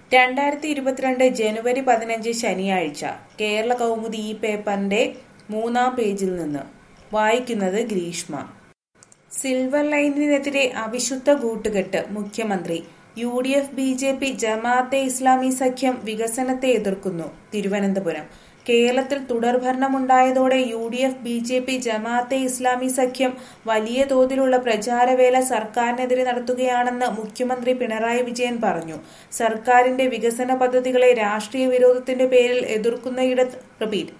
രണ്ടായിരത്തി ഇരുപത്തിരണ്ട് ജനുവരി പതിനഞ്ച് ശനിയാഴ്ച കേരള കൗമുദി ഈ പേപ്പറിന്റെ മൂന്നാം പേജിൽ നിന്ന് വായിക്കുന്നത് ഗ്രീഷ്മ സിൽവർ ലൈനിനെതിരെ അവിശുദ്ധ കൂട്ടുകെട്ട് മുഖ്യമന്ത്രി U D F B J P Jamaat e Islami സഖ്യം വികസനത്തെ എതിർക്കുന്നു തിരുവനന്തപുരം കേരളത്തിൽ തുടർഭരണമുണ്ടായതോടെ U D F B J P Jamaat e Islami സഖ്യം വലിയ തോതിലുള്ള പ്രചാരവേല സർക്കാരിനെതിരെ നടത്തുകയാണെന്ന് മുഖ്യമന്ത്രി പിണറായി വിജയൻ പറഞ്ഞു സർക്കാരിന്റെ വികസന പദ്ധതികളെ രാഷ്ട്രീയ വിരോധത്തിന്റെ പേരിൽ എതിർക്കുന്നയിടത്ത് റിപ്പീറ്റ്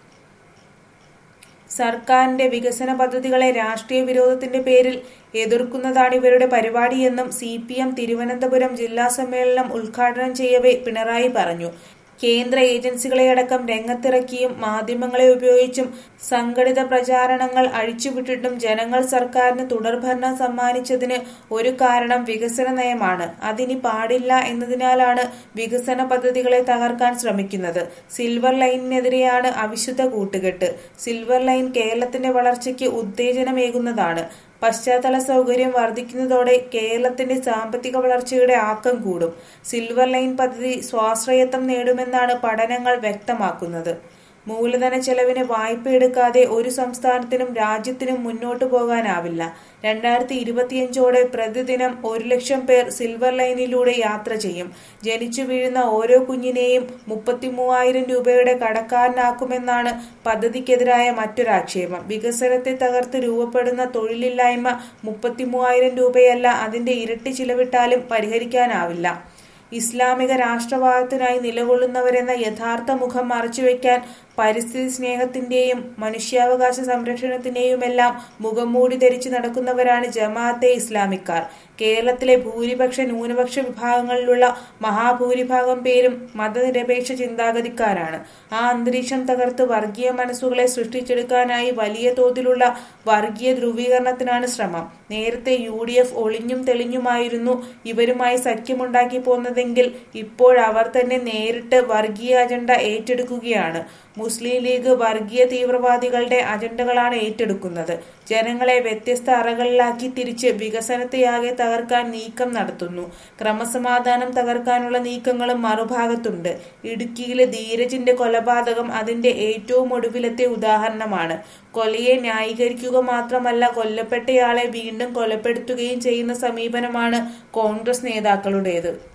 സർക്കാരിന്റെ വികസന പദ്ധതികളെ രാഷ്ട്രീയ വിരോധത്തിന്റെ പേരിൽ എതിർക്കുന്നതാണ് ഇവരുടെ പരിപാടിയെന്നും സി പി എം തിരുവനന്തപുരം ജില്ലാ സമ്മേളനം ഉദ്ഘാടനം ചെയ്യവെ പിണറായി പറഞ്ഞു കേന്ദ്ര ഏജൻസികളെയടക്കം രംഗത്തിറക്കിയും മാധ്യമങ്ങളെ ഉപയോഗിച്ചും സംഘടിത പ്രചാരണങ്ങൾ അഴിച്ചുവിട്ടിട്ടും ജനങ്ങൾ സർക്കാരിന് തുടർഭരണം സമ്മാനിച്ചതിന് ഒരു കാരണം വികസന നയമാണ് അതിനി പാടില്ല എന്നതിനാലാണ് വികസന പദ്ധതികളെ തകർക്കാൻ ശ്രമിക്കുന്നത് സിൽവർ ലൈനിനെതിരെയാണ് അവിശുദ്ധ കൂട്ടുകെട്ട് സിൽവർ ലൈൻ കേരളത്തിന്റെ വളർച്ചയ്ക്ക് ഉത്തേജനമേകുന്നതാണ് പശ്ചാത്തല സൗകര്യം വർദ്ധിക്കുന്നതോടെ കേരളത്തിന്റെ സാമ്പത്തിക വളർച്ചയുടെ ആക്കം കൂടും സിൽവർ ലൈൻ പദ്ധതി സ്വാശ്രയത്വം നേടുമെന്നാണ് പഠനങ്ങൾ വ്യക്തമാക്കുന്നത് മൂലധന ചെലവിന് വായ്പ എടുക്കാതെ ഒരു സംസ്ഥാനത്തിനും രാജ്യത്തിനും മുന്നോട്ടു പോകാനാവില്ല രണ്ടായിരത്തി ഇരുപത്തിയഞ്ചോടെ പ്രതിദിനം ഒരു ലക്ഷം പേർ സിൽവർ ലൈനിലൂടെ യാത്ര ചെയ്യും ജനിച്ചു വീഴുന്ന ഓരോ കുഞ്ഞിനെയും മുപ്പത്തി മൂവായിരം രൂപയുടെ കടക്കാരനാക്കുമെന്നാണ് പദ്ധതിക്കെതിരായ മറ്റൊരാക്ഷേപം വികസനത്തെ തകർത്ത് രൂപപ്പെടുന്ന തൊഴിലില്ലായ്മ മുപ്പത്തി മൂവായിരം രൂപയല്ല അതിന്റെ ഇരട്ടി ചിലവിട്ടാലും പരിഹരിക്കാനാവില്ല ഇസ്ലാമിക രാഷ്ട്രവാദത്തിനായി നിലകൊള്ളുന്നവരെന്ന യഥാർത്ഥ മുഖം മറച്ചുവെക്കാൻ പരിസ്ഥിതി സ്നേഹത്തിന്റെയും മനുഷ്യാവകാശ സംരക്ഷണത്തിന്റെയുമെല്ലാം മുഖംമൂടി ധരിച്ചു നടക്കുന്നവരാണ് ജമാഅത്തെ ഇസ്ലാമിക്കാർ കേരളത്തിലെ ഭൂരിപക്ഷ ന്യൂനപക്ഷ വിഭാഗങ്ങളിലുള്ള മഹാഭൂരിഭാഗം പേരും മതനിരപേക്ഷ ചിന്താഗതിക്കാരാണ് ആ അന്തരീക്ഷം തകർത്ത് വർഗീയ മനസ്സുകളെ സൃഷ്ടിച്ചെടുക്കാനായി വലിയ തോതിലുള്ള വർഗീയ ധ്രുവീകരണത്തിനാണ് ശ്രമം നേരത്തെ യു ഡി എഫ് ഒളിഞ്ഞും തെളിഞ്ഞുമായിരുന്നു ഇവരുമായി സഖ്യമുണ്ടാക്കി പോന്നതെങ്കിൽ ഇപ്പോഴവർ തന്നെ നേരിട്ട് വർഗീയ അജണ്ട ഏറ്റെടുക്കുകയാണ് മുസ്ലിം ലീഗ് വർഗീയ തീവ്രവാദികളുടെ അജണ്ടകളാണ് ഏറ്റെടുക്കുന്നത് ജനങ്ങളെ വ്യത്യസ്ത അറകളിലാക്കി തിരിച്ച് വികസനത്തെയാകെ തകർക്കാൻ നീക്കം നടത്തുന്നു ക്രമസമാധാനം തകർക്കാനുള്ള നീക്കങ്ങളും മറുഭാഗത്തുണ്ട് ഇടുക്കിയിലെ ധീരജിന്റെ കൊലപാതകം അതിന്റെ ഏറ്റവും ഒടുവിലത്തെ ഉദാഹരണമാണ് കൊലയെ ന്യായീകരിക്കുക മാത്രമല്ല കൊല്ലപ്പെട്ടയാളെ വീണ്ടും കൊലപ്പെടുത്തുകയും ചെയ്യുന്ന സമീപനമാണ് കോൺഗ്രസ് നേതാക്കളുടേത്